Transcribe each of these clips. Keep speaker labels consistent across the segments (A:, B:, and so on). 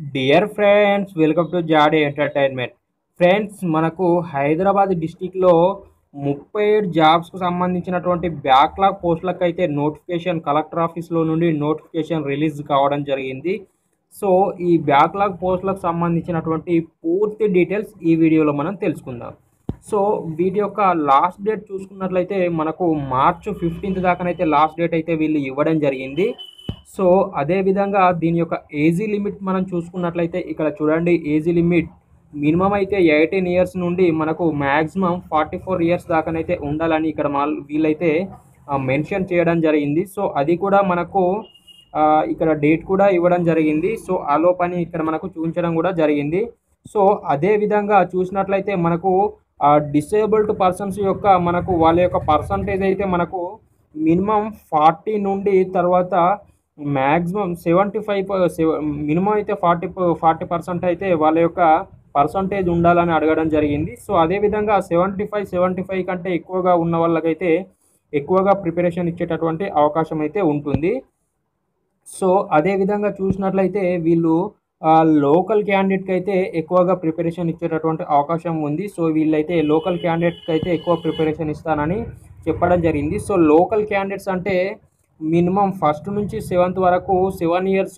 A: dear friends welcome to Jaadi entertainment friends మనకు హైదరాబాద్ డిస్టిక్లో ముప్పై ఏడు జాబ్స్కు సంబంధించినటువంటి బ్యాక్లాగ్ పోస్టులకు అయితే నోటిఫికేషన్ కలెక్టర్ ఆఫీస్లో నుండి నోటిఫికేషన్ రిలీజ్ కావడం జరిగింది సో ఈ బ్యాక్లాగ్ పోస్టులకు సంబంధించినటువంటి పూర్తి డీటెయిల్స్ ఈ వీడియోలో మనం తెలుసుకుందాం సో వీటి యొక్క లాస్ట్ డేట్ చూసుకున్నట్లయితే మనకు మార్చ్ ఫిఫ్టీన్త్ దాకానైతే లాస్ట్ డేట్ అయితే వీళ్ళు ఇవ్వడం జరిగింది సో అదే విధంగా దీని యొక్క ఏజీ లిమిట్ మనం చూసుకున్నట్లయితే ఇక్కడ చూడండి ఏజీ లిమిట్ మినిమం అయితే ఎయిటీన్ ఇయర్స్ నుండి మనకు మ్యాక్సిమం ఫార్టీ ఫోర్ ఇయర్స్ దాకానైతే ఉండాలని ఇక్కడ మా వీళ్ళైతే మెన్షన్ చేయడం జరిగింది సో అది కూడా మనకు ఆ, ఇక్కడ డేట్ కూడా ఇవ్వడం జరిగింది సో ఆ లోపని ఇక్కడ మనకు చూపించడం కూడా జరిగింది సో అదే విధంగా చూసినట్లయితే మనకు డిసేబుల్డ్ పర్సన్స్ యొక్క మనకు వాళ్ళ యొక్క పర్సంటేజ్ అయితే మనకు మినిమం ఫార్టీ నుండి తర్వాత మ్యాక్సిమం సెవెంటీ ఫైవ్ మినిమం అయితే ఫార్టీ ఫార్టీ పర్సెంట్ అయితే వాళ్ళ యొక్క పర్సంటేజ్ ఉండాలని అడగడం జరిగింది సో అదేవిధంగా సెవెంటీ ఫైవ్ సెవెంటీ ఫైవ్ కంటే ఎక్కువగా ఉన్న వాళ్ళకైతే ఎక్కువగా ప్రిపరేషన్ ఇచ్చేటటువంటి అవకాశం అయితే ఉంటుంది సో అదే విధంగా చూసినట్లయితే వీళ్ళు లోకల్ క్యాండిడేట్కి అయితే ఎక్కువగా ప్రిపరేషన్ ఇచ్చేటటువంటి అవకాశం ఉంది సో వీళ్ళైతే లోకల్ క్యాండిడేట్కి అయితే ఎక్కువ ప్రిపరేషన్ ఇస్తానని చెప్పడం జరిగింది సో లోకల్ క్యాండిడేట్స్ అంటే మినిమం ఫస్ట్ నుంచి సెవెంత్ వరకు సెవెన్ ఇయర్స్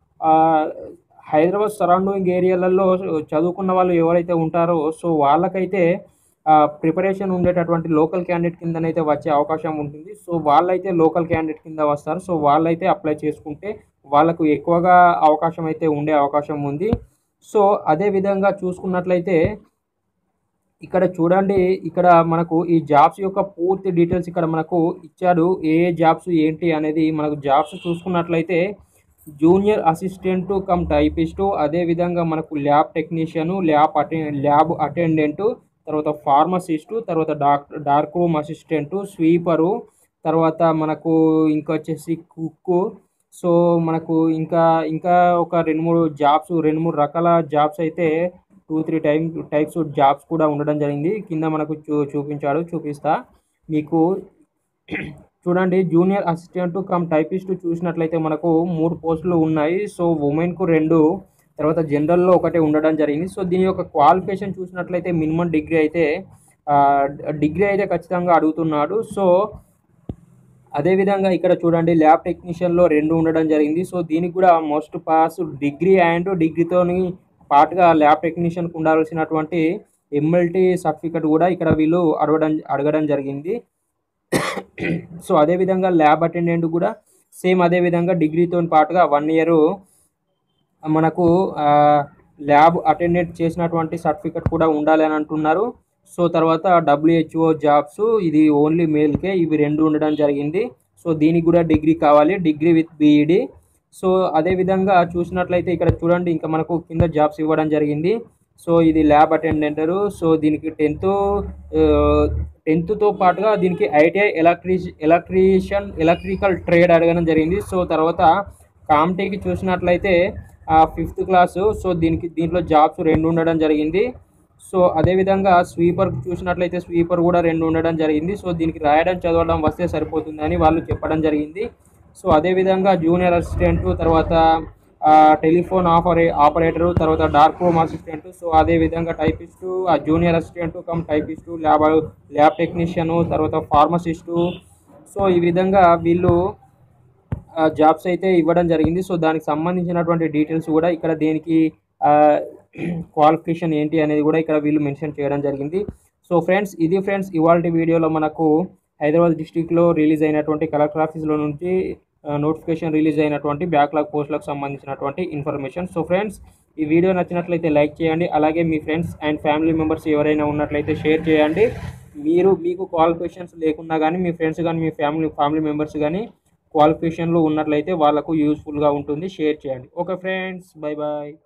A: హైదరాబాద్ సరౌండింగ్ ఏరియాలలో చదువుకున్న వాళ్ళు ఎవరైతే ఉంటారో సో వాళ్ళకైతే ప్రిపరేషన్ ఉండేటటువంటి లోకల్ క్యాండిడేట్ కిందనైతే వచ్చే అవకాశం ఉంటుంది సో వాళ్ళైతే లోకల్ క్యాండిడేట్ కింద వస్తారు సో వాళ్ళైతే అప్లై చేసుకుంటే వాళ్ళకు ఎక్కువగా అవకాశం అయితే ఉండే అవకాశం ఉంది సో అదే విధంగా చూసుకున్నట్లయితే ఇక్కడ చూడండి ఇక్కడ మనకు ఈ జాబ్స్ యొక్క పూర్తి డీటెయిల్స్ ఇక్కడ మనకు ఇచ్చాడు ఏ ఏ జాబ్స్ ఏంటి అనేది మనకు జాబ్స్ చూసుకున్నట్లయితే జూనియర్ అసిస్టెంట్ కమ్ టైపిస్టు అదేవిధంగా మనకు ల్యాబ్ టెక్నీషియను ల్యాబ్ అటె ల్యాబ్ అటెండెంటు తర్వాత ఫార్మసిస్టు తర్వాత doctor dark room assistant sweeper తర్వాత మనకు ఇంకా వచ్చేసి కుక్కు సో మనకు ఇంకా ఇంకా ఒక రెండు మూడు జాబ్స్ రెండు మూడు రకాల జాబ్స్ అయితే two three time types jobs కూడా ఉండడం జరిగింది కింద మనకు చూ చూపించాడు చూపిస్తా మీకు చూడండి జూనియర్ అసిస్టెంట్ కమ్ టైపిస్ట్ చూసినట్లయితే మనకు మూడు పోస్టులు ఉన్నాయి సో ఉమెన్కు రెండు తర్వాత జనరల్లో ఒకటే ఉండడం జరిగింది సో దీని యొక్క క్వాలిఫికేషన్ చూసినట్లయితే మినిమం డిగ్రీ అయితే డిగ్రీ అయితే ఖచ్చితంగా అడుగుతున్నాడు సో అదేవిధంగా ఇక్కడ చూడండి ల్యాబ్ టెక్నీషియన్లో రెండు ఉండడం జరిగింది సో దీనికి కూడా మోస్ట్ పాస్ డిగ్రీ అండ్ డిగ్రీతోని పాటుగా ల్యాబ్ టెక్నీషియన్కి ఉండాల్సినటువంటి ఎంఎల్టీ సర్టిఫికెట్ కూడా ఇక్కడ వీళ్ళు అడగడం అడగడం జరిగింది సో అదేవిధంగా ల్యాబ్ అటెండెంట్ కూడా సేమ్ అదేవిధంగా డిగ్రీతో పాటుగా వన్ ఇయర్ మనకు ల్యాబ్ అటెండెంట్ చేసినటువంటి సర్టిఫికెట్ కూడా ఉండాలి అని అంటున్నారు సో తర్వాత డబ్ల్యూహెచ్ఓ జాబ్స్ ఇది ఓన్లీ మేల్కే ఇవి రెండు ఉండడం జరిగింది సో దీనికి కూడా డిగ్రీ కావాలి డిగ్రీ విత్ బీఈడి సో అదేవిధంగా చూసినట్లయితే ఇక్కడ చూడండి ఇంకా మనకు కింద జాబ్స్ ఇవ్వడం జరిగింది సో ఇది ల్యాబ్ అటెండెంటరు సో దీనికి టెన్త్ టెన్త్తో పాటుగా దీనికి ఐటీఐ ఎలక్ట్రీ ఎలక్ట్రీషియన్ ఎలక్ట్రికల్ ట్రేడ్ అడగడం జరిగింది సో తర్వాత కామ్టీకి చూసినట్లయితే ఫిఫ్త్ క్లాసు సో దీనికి దీంట్లో జాబ్స్ రెండు ఉండడం జరిగింది సో అదేవిధంగా స్వీపర్ చూసినట్లయితే స్వీపర్ కూడా రెండు ఉండడం జరిగింది సో దీనికి రాయడం చదవడం వస్తే సరిపోతుందని వాళ్ళు చెప్పడం జరిగింది సో అదేవిధంగా జూనియర్ అసిస్టెంట్ తర్వాత టెలిఫోన్ ఆపరే ఆపరేటరు తర్వాత డార్క్ రూమ్ అసిస్టెంట్ సో అదేవిధంగా typist junior assistant cum typist lab lab technician తర్వాత ఫార్మసిస్టు సో ఈ విధంగా వీళ్ళు జాబ్స్ అయితే ఇవ్వడం జరిగింది సో దానికి సంబంధించినటువంటి డీటెయిల్స్ కూడా ఇక్కడ దేనికి క్వాలిఫికేషన్ ఏంటి అనేది కూడా ఇక్కడ వీళ్ళు మెన్షన్ చేయడం జరిగింది సో ఫ్రెండ్స్ ఇది ఫ్రెండ్స్ ఇవాళ వీడియోలో మనకు హైదరాబాద్ డిస్టిక్లో రిలీజ్ అయినటువంటి కలెక్టర్ ఆఫీస్లో నుంచి నోటిఫికేషన్ రిలీజ్ అయినటువంటి బ్యాక్లాగ్ పోస్టులకు సంబంధించినటువంటి ఇన్ఫర్మేషన్ సో ఫ్రెండ్స్ ఈ వీడియో నచ్చినట్లయితే లైక్ చేయండి అలాగే మీ ఫ్రెండ్స్ అండ్ ఫ్యామిలీ మెంబర్స్ ఎవరైనా ఉన్నట్లయితే షేర్ చేయండి మీరు మీకు క్వాలిఫికేషన్స్ లేకున్నా కానీ మీ ఫ్రెండ్స్ కానీ మీ ఫ్యామిలీ ఫ్యామిలీ మెంబర్స్ కానీ క్వాలిఫికేషన్లో ఉన్నట్లయితే వాళ్ళకు యూస్ఫుల్గా ఉంటుంది షేర్ చేయండి ఓకే ఫ్రెండ్స్ బై బాయ్